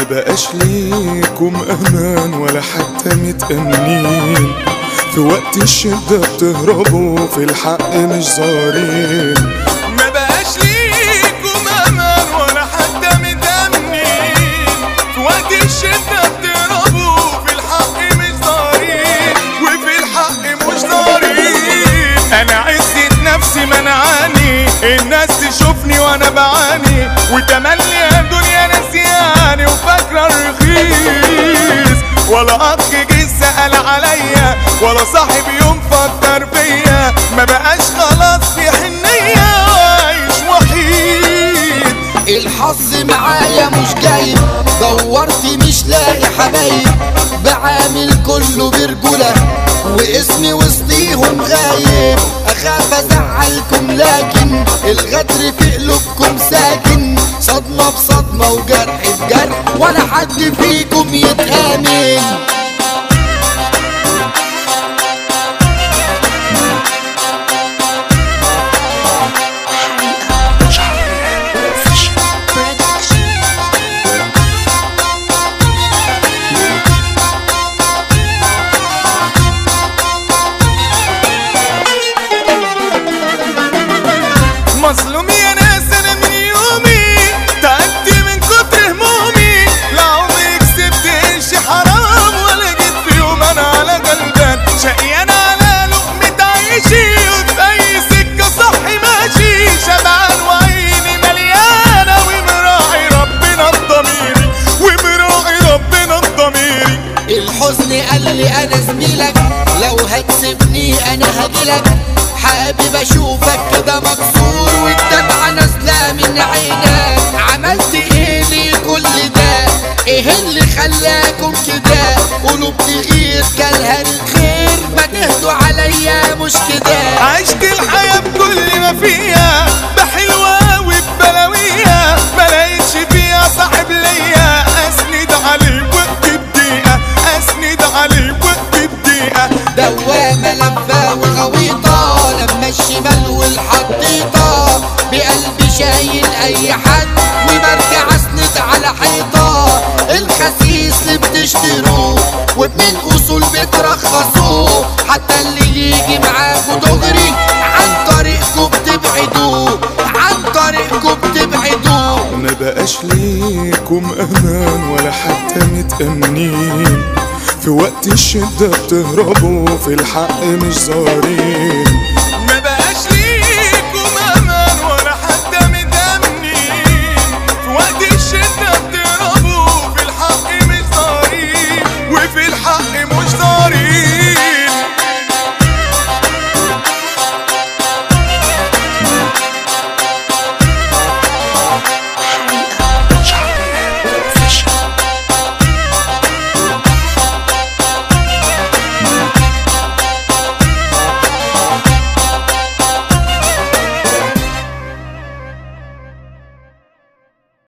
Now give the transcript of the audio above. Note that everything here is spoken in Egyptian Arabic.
بقاش ليكم امان ولا حتى متأمنين في وقت الشدة بتهربوا في الحق مش ظاهرين ما بقاش ليكم امان ولا حتى متأمنين في وقت الشدة بتهربوا في الحق مش ظاهرين وفي الحق مش ظاهرين انا عزة نفسي منعاني الناس تشوفني وانا بعاني وتملي يا دنيا نسياني وفاكرة الرخيص ولا اخ جه سأل عليا ولا صاحب يوم فكر فيا ما بقاش خلاص في حنية عايش وحيد الحظ معايا مش جايب دورت مش لاقي حبايب بعامل كله برجولة واسمي وسطيهم غايب اخاف ازعلكم لكن الغدر في قلوبكم ساكن صدمة بصدمة وجرح بجرح ولا حد فيكم يتآمن مظلوم يا ناس انا من يومي تعبت من كتر همومي لا عمري كسبت قرش حرام ولا جيت في يوم انا على غلبان شقيان على لقمة عيشي وفي اي سكة صحي ماشي شبعان وعيني مليانة ومراعي ربنا بضميري ومراعي ربنا بضميري الحزن قال لي انا زميلك لو هتسيبني انا هجيلك حابب اشوفك كده مكسور والدمعة نازلة من عينك عملت ايه ليه كل ده ايه اللي خلاكم كده قلوب تغير كالها الخير ما تهدوا عليا مش كده عشت الحياة بكل ما فيها بحلوة وببلاويها ملاقيش فيها صاحب ليا اسند عليه وقت الدقيقة اسند عليه وقت الدقيقة دوامة لفة وغويطة لما الشمال والحطيطة بقلبي شايل أي حد وبرجع أسند على حيطة الخسيس اللي بتشتروه ومن أصول بترخصوه حتى اللي يجي معاكوا دغري عن طريقكم بتبعدوه عن طريقكم بتبعدوه ما بقاش ليكم امان ولا حتى متأمنين في وقت الشدة بتهربوا في الحق مش ظاهرين ما بقاش ليكم امان ولا حتى متأمنين في وقت الشدة بتهربوا في الحق مش ظاهرين وفي الحق مش ظاهرين